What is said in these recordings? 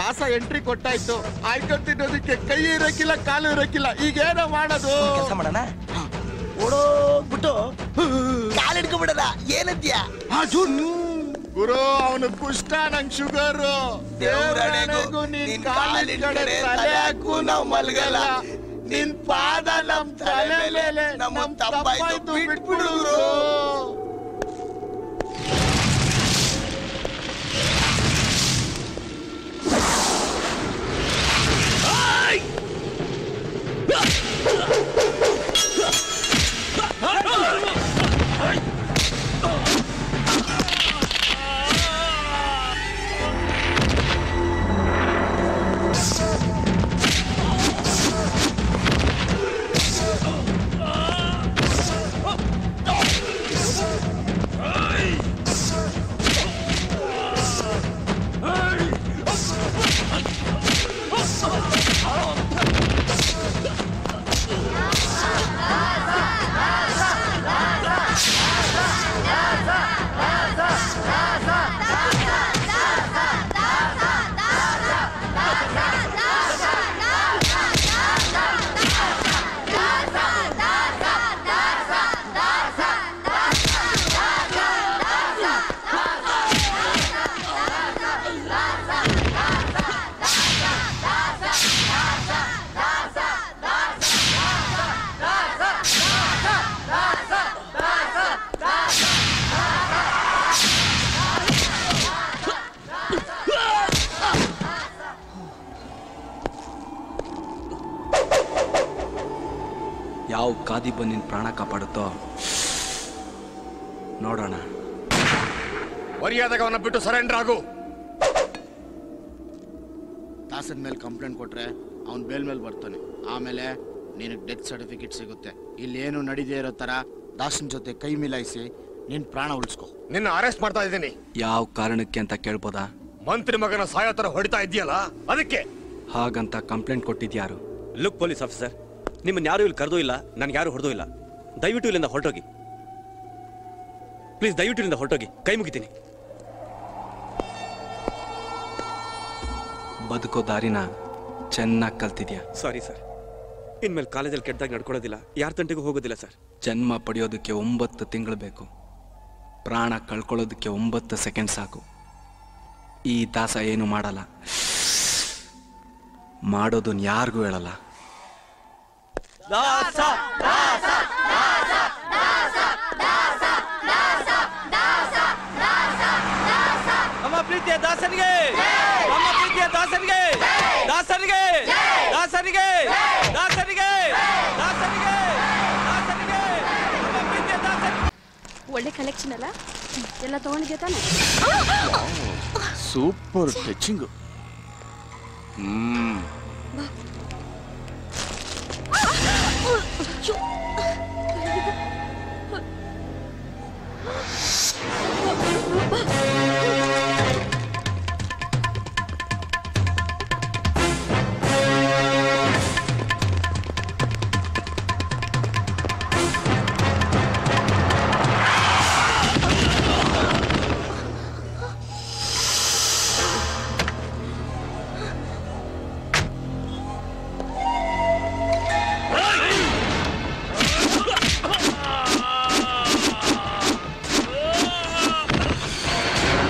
ದಾಸ ಎಂಟ್ರಿ ಕೊಟ್ಟಾಯ್ತು ಆಯ್ತು ತಿನ್ನೋದಕ್ಕೆ ಕೈ ಇರಕ್ಕಿಲ್ಲ ಕಾಲು ಇರಕ್ಕಿಲ್ಲ ಈಗೇನೋ ಮಾಡೋದು ಕೆಲಸ ಮಾಡೋಣ ಓಡೋಗ್ಬಿಟ್ಟು ಕಾಲ್ ಹಿಡ್ಕೊಂಡ್ಬಿಡದ ಏನಂತ್ಯಾ ಗುರು ಅವನು ಕುಷ್ಟ ನಂಗ್ ಶುಗರ್ ದೇವ್ರಾಣೆಗೂ ನಿನ್ ಕಾಲಿನ ಕಡೆ ತಲೆ ಹಾಕು ನಾವ್ ಮಲ್ಗಲ್ಲ ನಿನ್ ಪಾದ ನಮ್ ತಲೆ ಮೇಲೆ ನಮ್ಮ ನಮ್ ತಪ್ಪಾಯ್ತು, ತಪ್ಪಾಯ್ತು ಬಿಟ್ಬಿಡು ಬಿಟ್ಬಿಡು ಗುರು. ಯಾವ ಕಾದಿ ಬಂದು ನಿನ್ ಪ್ರಾಣ ಕಾಪಾಡುತ್ತೋ ನೋಡೋಣ ಮರ್ಯಾದೆಗೆ ಅವನ ಬಿಟ್ಟು ಸರೆಂಡರ್ ಆಗು ದಾಸನ್ ಮೇಲೆ ಕಂಪ್ಲೇಂಟ್ ಕೊಟ್ರೆ ಅವ್ನ್ ಬೇಲ್ ಮೇಲೆ ಬರ್ತಾನೆ ಆಮೇಲೆ ನಿನಗೆ ಡೆತ್ ಸರ್ಟಿಫಿಕೇಟ್ ಸಿಗುತ್ತೆ ಇಲ್ಲಿ ಏನು ನಡೀದೇ ಇರೋ ತರ ದಾಸನ್ ಜೊತೆ ಕೈ ಮಿಲಾಯಿಸಿ ನಿನ್ ಪ್ರಾಣ ಉಳಿಸ್ಕೊ ನಿನ್ನ ಅರೆಸ್ಟ್ ಮಾಡ್ತಾ ಇದ್ದೀನಿ ಯಾವ ಕಾರಣಕ್ಕೆ ಅಂತ ಕೇಳ್ಬೋದಾ ಮಂತ್ರಿ ಮಗನ ಸಾಯೋ ತರ ಹೊಡಿತಾ ಇದೆಯಲ್ಲ ಅದಕ್ಕೆ ಹಾಗಂತ ಕಂಪ್ಲೇಂಟ್ ಕೊಟ್ಟಿದ್ಯಾರು ಲುಕ್ ಪೊಲೀಸ್ ಆಫೀಸರ್ ನಿಮ್ಮನ್ನ ಯಾರು ಇಲ್ಲಿ ಕರೆದೂ ಇಲ್ಲ ನನ್ಗೆ ಯಾರು ಹೊಡೆದೂ ಇಲ್ಲ ದಯವಿಟ್ಟು ಇಲ್ಲಿಂದ ಹೊರಟೋಗಿ ಪ್ಲೀಸ್ ದಯವಿಟ್ಟು ಇಲ್ಲಿಂದ ಹೊರಟೋಗಿ ಕೈ ಮುಗಿತೀನಿ ಬದುಕೋ ದಾರಿನ ಚೆನ್ನಾಗಿ ಕಲ್ತಿದ್ಯಾ ಸಾರಿ ಸರ್ ಇನ್ಮೇಲೆ ಕಾಲೇಜಲ್ಲಿ ಕೆಟ್ಟದಾಗ ನಡ್ಕೊಳ್ಳೋದಿಲ್ಲ ಯಾರ ತಂಟೆಗೂ ಹೋಗೋದಿಲ್ಲ ಸರ್ ಜನ್ಮ ಪಡೆಯೋದಕ್ಕೆ ಒಂಬತ್ತು ತಿಂಗಳು ಬೇಕು ಪ್ರಾಣ ಕಳ್ಕೊಳ್ಳೋದಕ್ಕೆ ಒಂಬತ್ತು ಸೆಕೆಂಡ್ ಸಾಕು ಈ ದಾಸ ಏನು ಮಾಡಲ್ಲ ಮಾಡೋದನ್ನ ಯಾರಿಗೂ ಹೇಳಲ್ಲ ನಮ್ಮ ಪ್ರೀತಿಯ ದಾಸನಿಗೆ ನಮ್ಮ ಪ್ರೀತಿಯ ದಾಸನಿಗೆ ದಾಸನಿಗೆ ದಾಸನಿಗೆ ದಾಸನಿಗೆ ದಾಸನಿಗೆ ದಾಸನಿಗೆ ನಮ್ಮ ಪ್ರೀತಿಯ ದಾಸನಿಗೆ ಒಳ್ಳೆ ಕಲೆಕ್ಷನ್ ಅಲ್ಲ ಎಲ್ಲ ತಗೊಂಡಿದ್ಯಾ ತಾನೆ ಸೂಪರ್ ಟಚಿಂಗ್ ಹ್ಮ್ ಆ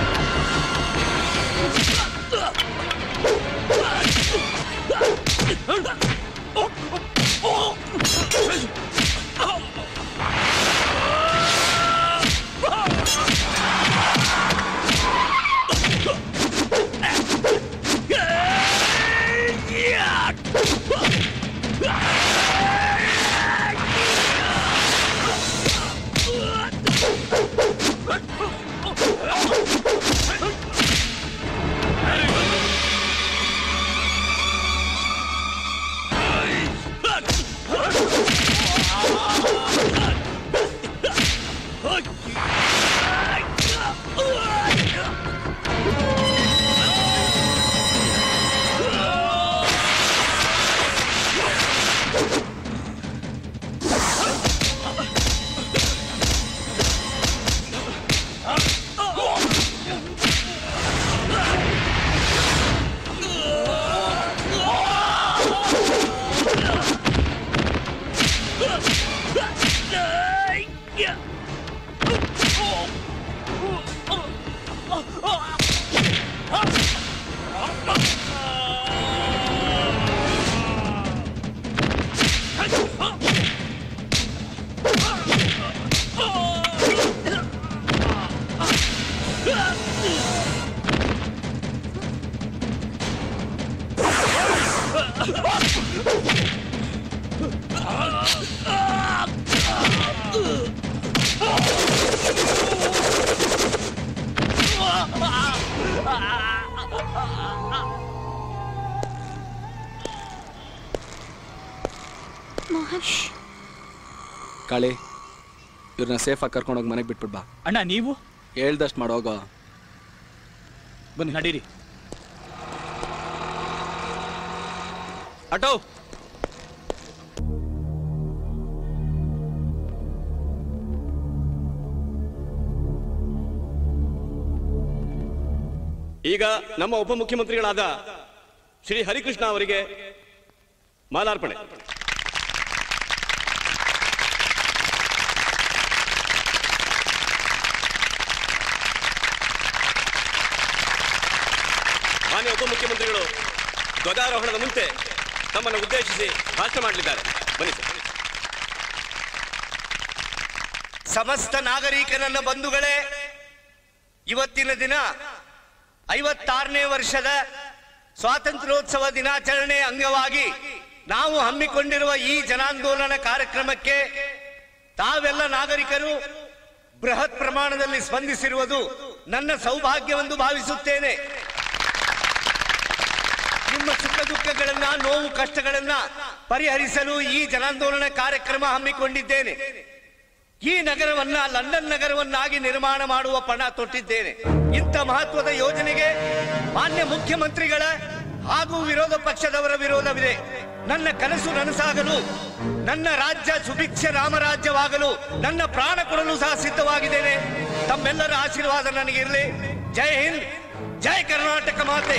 ಮೋಹನ್ ಕಾಳಿ ಇವ್ರನ್ನ ಸೇಫಾಗಿ ಕರ್ಕೊಂಡೋಗಿ ಮನೆಗೆ ಬಿಟ್ಬಿಡ್ ಬಾ ಅಣ್ಣ ನೀವು ಹೇಳ್ದಷ್ಟು ಮಾಡೋಗೋ ಬನ್ನಿ ನಡೀರಿ ಆಟೋ ಈಗ ನಮ್ಮ ಉಪಮುಖ್ಯಮಂತ್ರಿಗಳಾದ ಶ್ರೀ ಹರಿಕೃಷ್ಣ ಅವರಿಗೆ ಮಾಲಾರ್ಪಣೆ ಮಾನ್ಯ ಉಪಮುಖ್ಯಮಂತ್ರಿಗಳು ಧ್ವಜಾರೋಹಣದ ಮುಂಚೆ ತಮ್ಮನ್ನು ಉದ್ದೇಶಿಸಿ ಭಾಷಣ ಮಾಡಲಿದ್ದಾರೆ ಬನ್ನಿ ಸರ್ ಸಮಸ್ತ ನಾಗರಿಕ ನನ್ನ ಬಂಧುಗಳೇ ಇವತ್ತಿನ ದಿನ ಐವತ್ತಾರನೇ ವರ್ಷದ ಸ್ವಾತಂತ್ರ್ಯೋತ್ಸವ ದಿನಾಚರಣೆ ಅಂಗವಾಗಿ ನಾವು ಹಮ್ಮಿಕೊಂಡಿರುವ ಈ ಜನಾಂದೋಲನ ಕಾರ್ಯಕ್ರಮಕ್ಕೆ ತಾವೆಲ್ಲ ನಾಗರಿಕರು ಬೃಹತ್ ಪ್ರಮಾಣದಲ್ಲಿ ಸ್ಪಂದಿಸಿರುವುದು ನನ್ನ ಸೌಭಾಗ್ಯವೆಂದು ಭಾವಿಸುತ್ತೇನೆ ನಿಮ್ಮ ಸುಖ ದುಃಖಗಳನ್ನ ನೋವು ಕಷ್ಟಗಳನ್ನ ಪರಿಹರಿಸಲು ಈ ಜನಾಂದೋಲನ ಕಾರ್ಯಕ್ರಮ ಹಮ್ಮಿಕೊಂಡಿದ್ದೇನೆ ಈ ನಗರವನ್ನ ಲಂಡನ್ ನಗರವನ್ನಾಗಿ ನಿರ್ಮಾಣ ಮಾಡುವ ಪಣ ತೊಟ್ಟಿದ್ದೇನೆ ಇಂಥ ಮಹತ್ವದ ಯೋಜನೆಗೆ ಮಾನ್ಯ ಮುಖ್ಯಮಂತ್ರಿಗಳ ಹಾಗೂ ವಿರೋಧ ಪಕ್ಷದವರ ವಿರೋಧವಿದೆ ನನ್ನ ಕನಸು ನನಸಾಗಲು ನನ್ನ ರಾಜ್ಯ ಸುಭಿಕ್ಷ ರಾಮರಾಜ್ಯವಾಗಲು ನನ್ನ ಪ್ರಾಣ ಕೊಡಲು ಸಹ ಸಿದ್ಧವಾಗಿದ್ದೇನೆ ತಮ್ಮೆಲ್ಲರ ಆಶೀರ್ವಾದ ನನಗಿರಲಿ ಜೈ ಹಿಂದ್ ಜೈ ಕರ್ನಾಟಕ ಮಾತೆ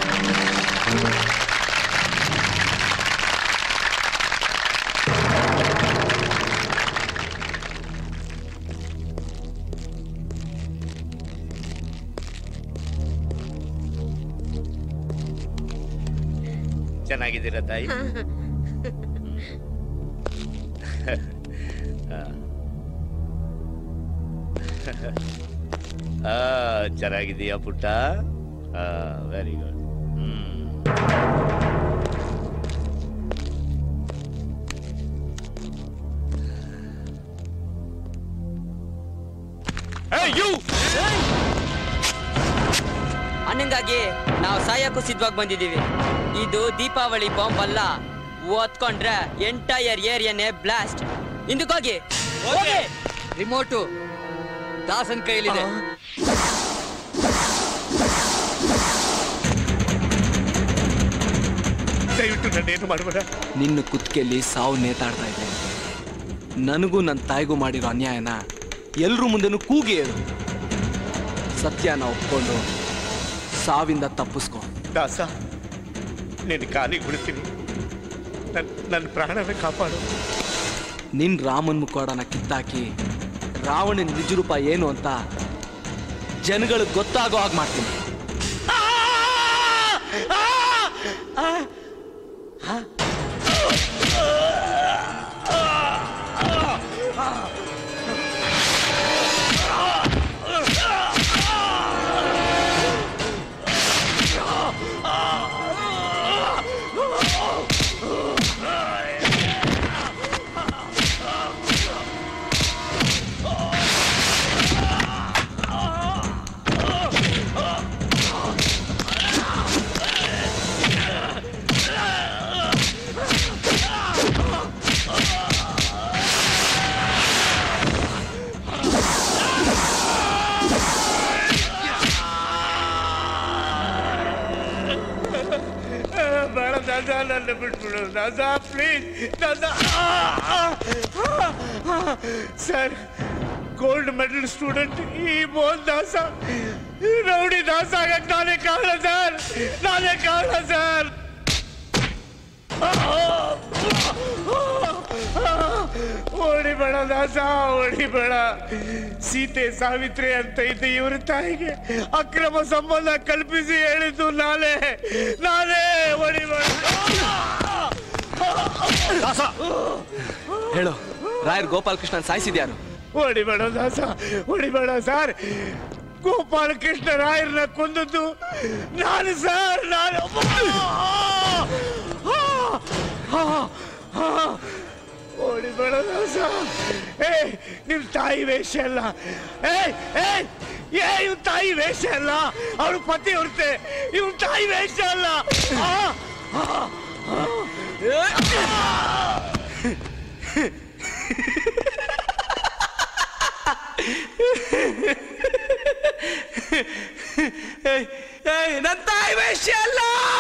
ಚೆನ್ನಾಗಿದ್ದೀರಾ ತಾಯಿ ಆ, ಚೆನ್ನಾಗಿದೀಯಾ ಪುಟ್ಟ ವೆರಿ ಗುಡ್ ಅನ್ನಂಗಾಗಿ ನಾವು ಸಾಯಕ್ಕೂ ಸಿದ್ಧವಾಗಿ ಬಂದಿದ್ದೀವಿ ಇದು ದೀಪಾವಳಿ ಬಾಂಬ್ ಅಲ್ಲ ಓದ್ಕೊಂಡ್ರೆ ಎಂಟೈರ್ ಏರಿಯಾನೇ ಬ್ಲಾಸ್ಟ್ ಹಿಂದಕ್ಕೋಗಿ ಹೋಗಿ ರಿಮೋಟು ದಾಸನ್ ಕೈಲಿದೆ ದಯವಿಟ್ಟು ನನ್ನೇನು ಮಾಡಬೇಡ ನಿನ್ನ ಕುತ್ತಿಗೆಯಲ್ಲಿ ಸಾವು ನೇತಾಡ್ತಾ ಇದೆ ನನಗೂ ನನ್ನ ತಾಯಿಗೂ ಮಾಡಿರೋ ಅನ್ಯಾಯನ ಎಲ್ರ ಮುಂದೆನೂ ಕೂಗಿ ಹೇಳು ಸತ್ಯನ ಒಪ್ಕೊಂಡು ಸಾವಿಂದ ತಪ್ಪಿಸ್ಕೊ ದಾಸ ನಿನ್ನ ಕಾಲಿಗೆ ಬಿಡ್ತೀನಿ ನನ್ನ ನನ್ನ ಪ್ರಾಣನ ಕಾಪಾಡು ನಿನ್ ರಾಮನ್ ಮುಖವಾಡನ ಕಿತ್ತಾಕಿ ರಾವಣನ ನಿಜರೂಪ ಏನು ಅಂತ ಜನಗಳಿಗೆ ಗೊತ್ತಾಗೋ ಹಾಗೆ ಮಾಡ್ತೀನಿ ಬೇಡ ದಾಸ ನನ್ನ ಬಿಟ್ಬಿಡು ದಾಸ ಪ್ಲೀಸ್ ದಾಸ ಸರ್ ಗೋಲ್ಡ್ ಮೆಡಲ್ ಸ್ಟೂಡೆಂಟ್ ಈ ಮೋಹನ್ ದಾಸ ಈ ರೌಡಿ ದಾಸ ಆಗಕ್ಕೆ ನಾನೇ ಕಾರಣ ಸರ್ ನಾನೇ ಕಾರಣ ಸರ್ ಓಡಿಬೇಡ ದಾಸ ಓಡಿಬೇಡ ಸೀತೆ ಸಾವಿತ್ರಿ ಅಂತ ಇದ್ದ ಇವ್ರ ತಾಯಿಗೆ ಅಕ್ರಮ ಸಂಬಂಧ ಕಲ್ಪಿಸಿ ಹೇಳಿದ್ದು ನಾನೇ ನಾನೇ ಓಡಿಬೇಡ ದಾಸ ಹೇಳು ರಾಯರ್ ಗೋಪಾಲಕೃಷ್ಣನ್ ಸಾಯಿಸಿದ್ಯಾರು ಓಡಿಬೇಡ ದಾಸ ಓಡಿಬೇಡ ಸರ್ ಗೋಪಾಲಕೃಷ್ಣ ರಾಯರನ್ನ ಕೊಂದದ್ದು ನಾನು ಸರ್ ನಾನು ಓಡಿಬೇಡ ದಾಸ ಏ ನಿಮ್ ತಾಯಿ ವೇಷ ಅಲ್ಲ ಏ ಏ ಏ ಇವ್ ತಾಯಿ ವೇಷ ಅಲ್ಲ ಅವಳು ಪತಿ ಹೊರತೆ ಇವ್ ತಾಯಿ ವೇಷ ಅಲ್ಲ ಆ, ಆ, ಆ. ನನ್ನ ತಾಯಿ ವೇಷ ಅಲ್ಲ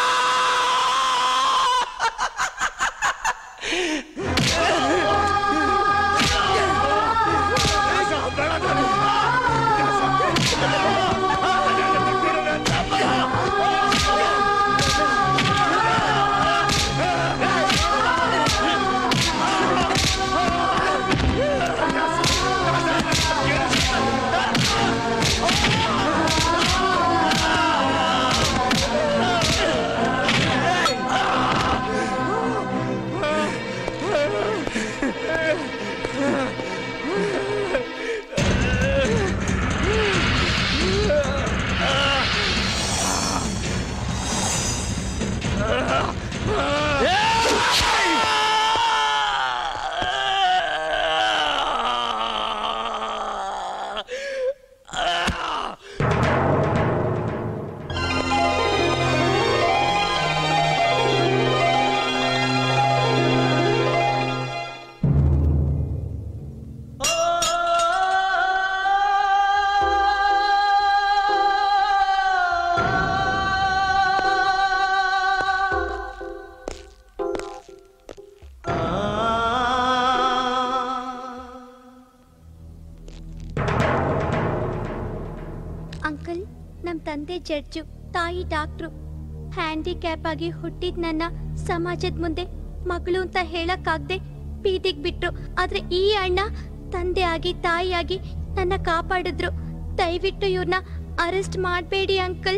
ಅಂಕಲ್ ನಮ್ ತಂದೆ ಜಡ್ಜು ತಾಯಿ ಡಾಕ್ಟ್ರು ಹ್ಯಾಂಡಿಕ್ಯಾಪ್ ಆಗಿ ಹುಟ್ಟಿದ್ ನನ್ನ ಸಮಾಜದ ಮುಂದೆ ಮಗಳು ಅಂತ ಹೇಳಕ್ಕಾಗ್ದೆ ಬೀದಿಗ್ ಬಿಟ್ರು ಆದ್ರೆ ಈ ಅಣ್ಣ ತಂದೆ ಆಗಿ ತಾಯಿಯಾಗಿ ನನ್ನ ಕಾಪಾಡಿದ್ರು ದಯವಿಟ್ಟು ಇವ್ರನ್ನ ಅರೆಸ್ಟ್ ಮಾಡಬೇಡಿ ಅಂಕಲ್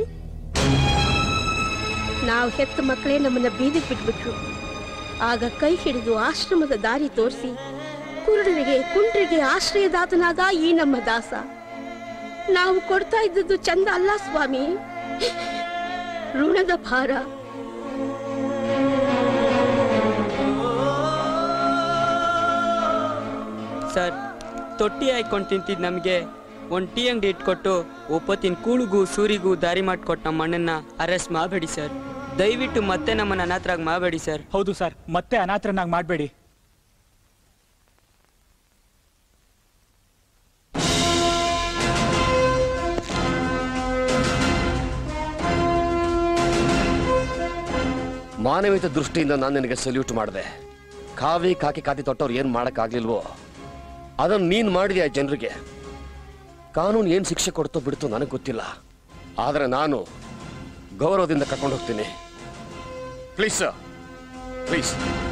ನಾವು ಹೆತ್ತ ಮಕ್ಕಳೇ ನಮ್ಮನ್ನ ಬೀದಿಗೆ ಬಿಟ್ಬಿಟ್ರು ಆಗ ಕೈ ಹಿಡಿದು ಆಶ್ರಮದ ದಾರಿ ತೋರಿಸಿ ಕುರುಡರಿಗೆ ಕುಂಡ್ರಿಗೆ ಆಶ್ರಯದಾತನಾದ ಈ ನಮ್ಮ ದಾಸ ನಾವು ಕೊಡ್ತಾ ಇದ್ದದ್ದು ಚಂದ ಅಲ್ಲ ಸ್ವಾಮಿ ಋಣದ ಭಾರ ಸರ್ ತೊಟ್ಟಿ ಹಾಯ್ಕೊಂಡು ತಿಂತಿದ್ ನಮಗೆ ಒಂದು ಟೀ ಅಂಗಡಿ ಇಟ್ಕೊಟ್ಟು ಒಪ್ಪತ್ತಿನ ಕೂಳಿಗೂ ಸೂರಿಗೂ ದಾರಿ ಮಾಡಿಕೊಟ್ಟು ನಮ್ಮ ಅಣ್ಣನ್ನ ಅರೆಸ್ಟ್ ಮಾಡಬೇಡಿ ಸರ್ ದಯವಿಟ್ಟು ಮತ್ತೆ ನಮ್ಮನ್ನ ಅನಾಥರಾಗಿ ಮಾಡಬೇಡಿ ಸರ್ ಹೌದು ಸರ್ ಮತ್ತೆ ಅನಾಥರನ್ನಾಗಿ ಮಾಡಬೇಡಿ ಮಾನವೀಯತೆ ದೃಷ್ಟಿಯಿಂದ ನಾನು ನಿನಗೆ ಸಲ್ಯೂಟ್ ಮಾಡಿದೆ ಕಾವಿ ಕಾಕಿ ಕಾತಿ ತೊಟ್ಟವ್ರು ಏನು ಮಾಡೋಕ್ಕಾಗ್ಲಿಲ್ವೋ ಅದನ್ನು ನೀನು ಮಾಡಿದೆ ಜನರಿಗೆ ಕಾನೂನು ಏನು ಶಿಕ್ಷೆ ಕೊಡ್ತೋ ಬಿಡ್ತೋ ನನಗೆ ಗೊತ್ತಿಲ್ಲ ಆದರೆ ನಾನು ಗೌರವದಿಂದ ಕರ್ಕೊಂಡು ಹೋಗ್ತೀನಿ ಪ್ಲೀಸ್ ಸರ್ ಪ್ಲೀಸ್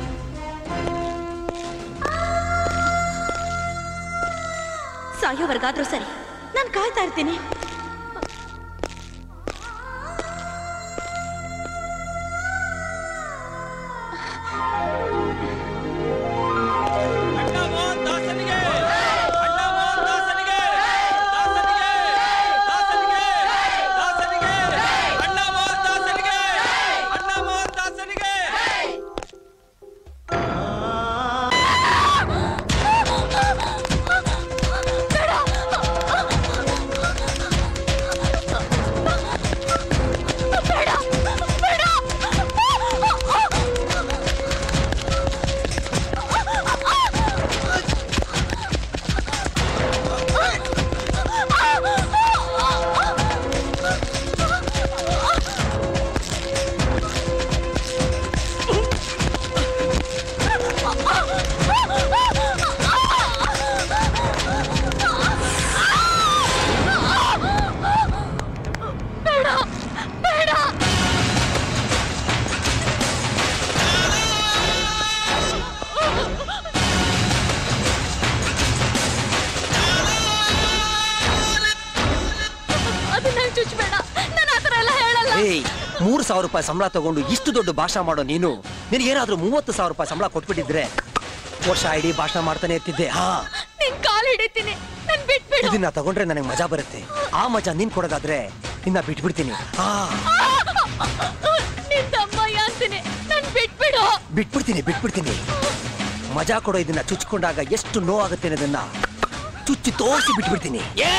ಸಾಯೋವರೆಗಾದ್ರೂ ಸರಿ ನಾನು ಕಾಯ್ತಾ ಇರ್ತೀನಿ ಬೇಡ ಮೂರು ಸಾವಿರ ರೂಪಾಯಿ ಸಂಬಳ ತಗೊಂಡು ಇಷ್ಟು ದೊಡ್ಡ ಭಾಷಣ ಮಾಡೋ ನೀನು ನಿನಗೇನಾದ್ರೂ ಮೂವತ್ತು ಸಾವಿರ ರೂಪಾಯಿ ಸಂಬಳ ಕೊಟ್ಬಿಟ್ಟಿದ್ರೆ ವರ್ಷ ಇಡೀ ಭಾಷಣ ಮಾಡ್ತಾನೆ ಇರ್ತಿದ್ದೆ ಹಾ ನಿನ್ ಕಾಲ್ ಹಿಡಿತೀನಿ ನನ್ ಬಿಟ್ಬಿಡು ಇದನ್ನ ತಗೊಂಡ್ರೆ ನನಗೆ ಮಜಾ ಬರುತ್ತೆ ಆ ಮಜಾ ನೀನ್ ಕೊಡೋದಾದ್ರೆ ನಿನ್ನ ಬಿಟ್ಬಿಡ್ತೀನಿ ಹಾ ನಿನ್ ತಮ್ಮಯ್ಯ ಅಂತೀನಿ ನನ್ ಬಿಟ್ಬಿಡು ಬಿಟ್ಬಿಡ್ತೀನಿ ಬಿಟ್ಬಿಡ್ತೀನಿ ಮಜಾ ಕೊಡೋ ಇದನ್ನ ಚುಚ್ಕೊಂಡಾಗ ಎಷ್ಟು ನೋವಾಗುತ್ತೆ ಅನ್ನೋದನ್ನ ಚುಚ್ಚಿ ತೋರಿಸಿ ಬಿಟ್ಬಿಡ್ತೀನಿ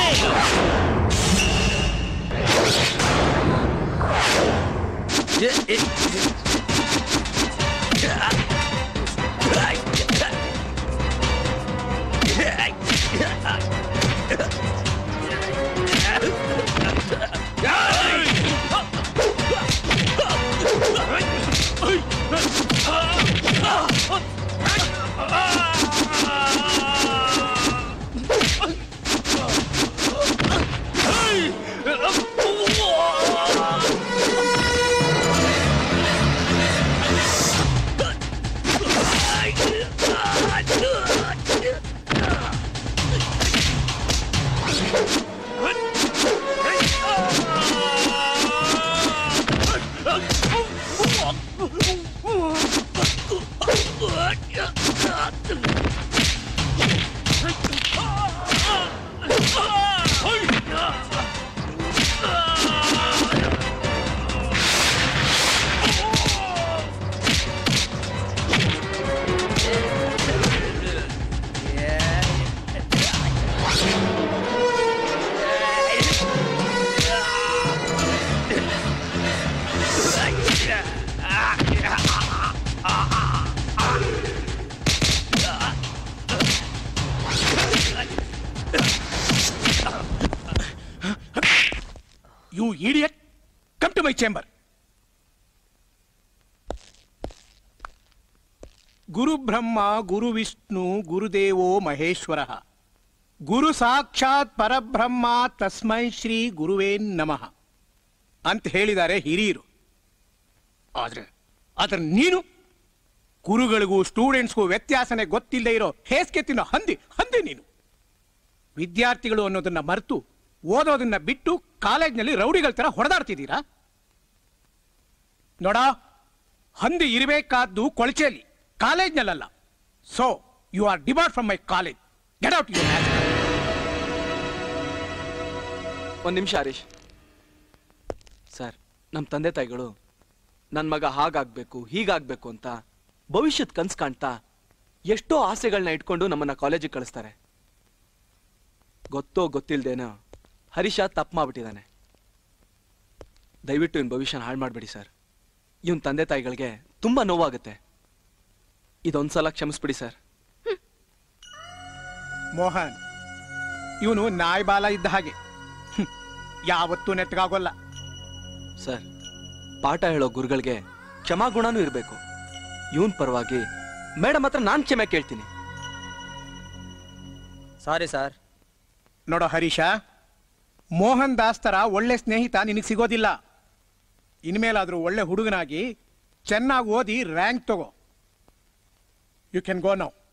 you idiot come to my chamber ಗುರು ಬ್ರಹ್ಮ ಗುರು ವಿಷ್ಣು ಗುರುದೇವೋ ಮಹೇಶ್ವರ ಗುರು ಸಾಕ್ಷಾತ್ ಪರಬ್ರಹ್ಮ ತಸ್ಮೈ ಶ್ರೀ ಗುರುವೇ ನಮಃ ಅಂತ ಹೇಳಿದ್ದಾರೆ ಹಿರಿಯರು ಆದ್ರೆ ಆದ್ರೆ ನೀನು ಗುರುಗಳಿಗೂ ಸ್ಟೂಡೆಂಟ್ಸ್ಗೂ ವ್ಯತ್ಯಾಸನೇ ಗೊತ್ತಿಲ್ಲದೆ ಇರೋ ಹೇಸ್ಗೆ ತಿನ್ನೋ ಹಂದಿ ಹಂದಿ ನೀನು ವಿದ್ಯಾರ್ಥಿಗಳು ಅನ್ನೋದನ್ನ ಮರೆತು ಓದೋದನ್ನ ಬಿಟ್ಟು ಕಾಲೇಜ್ನಲ್ಲಿ ರೌಡಿಗಳ ತರ ಹೊಡೆದಾಡ್ತಿದ್ದೀರಾ ನೋಡ ಹಂದಿ ಇರಬೇಕಾದ್ದು ಕೊಳಚೆಯಲ್ಲಿ ಕಾಲೇಜ್ನಲ್ಲ so you are debarred from my college get out you ಒಂದು ನಿಮಿಷ ಹರೀಶ್ ಸರ್ ನಮ್ಮ ತಂದೆ ತಾಯಿಗಳು ನನ್ನ ಮಗ ಹಾಗಾಗ್ಬೇಕು ಹೀಗಾಗ್ಬೇಕು ಅಂತ ಭವಿಷ್ಯದ ಕನ್ಸು ಕಾಣ್ತಾ ಎಷ್ಟೋ ಆಸೆಗಳನ್ನ ಇಟ್ಕೊಂಡು ನಮ್ಮನ್ನ ಕಾಲೇಜಿಗೆ ಕಳಿಸ್ತಾರೆ ಗೊತ್ತೋ ಗೊತ್ತಿಲ್ದೇನೋ ಹರೀಶ ತಪ್ಪು ಮಾಡ್ಬಿಟ್ಟಿದ್ದಾನೆ ದಯವಿಟ್ಟು ಇವನ್ ಭವಿಷ್ಯನ ಹಾಳು ಮಾಡಬೇಡಿ ಸರ್ ಇವನ್ ತಂದೆ ತಾಯಿಗಳಿಗೆ ತುಂಬಾ ನೋವಾಗುತ್ತೆ ಇದೊಂದ್ಸಲ ಕ್ಷಮಿಸ್ಬಿಡಿ ಸರ್ ಮೋಹನ್ ಇವನು ನಾಯಿ ಬಾಲ ಇದ್ದ ಹಾಗೆ ಹ್ಮ್. ಯಾವತ್ತೂ ನೆಟ್ಗಾಗೋಲ್ಲ ಸರ್ ಪಾಠ ಹೇಳೋ ಗುರುಗಳಿಗೆ ಕ್ಷಮಾಗುಣನೂ ಇರಬೇಕು ಇವನ್ ಪರವಾಗಿ ಮೇಡಮ್ ಹತ್ರ ನಾನು ಕ್ಷಮೆ ಕೇಳ್ತೀನಿ ಸಾರಿ ಸರ್ ನೋಡೋ ಹರೀಶ ಮೋಹನ್ ದಾಸ್ ತರ ಒಳ್ಳೆ ಸ್ನೇಹಿತ ನಿನಗೆ ಸಿಗೋದಿಲ್ಲ ಇನ್ಮೇಲಾದ್ರೂ ಒಳ್ಳೆ ಹುಡುಗನಾಗಿ ಚೆನ್ನಾಗಿ ಓದಿ ರ್ಯಾಂಕ್ ತಗೋ ಯು ಕ್ಯಾನ್ ಗೋ ನೌ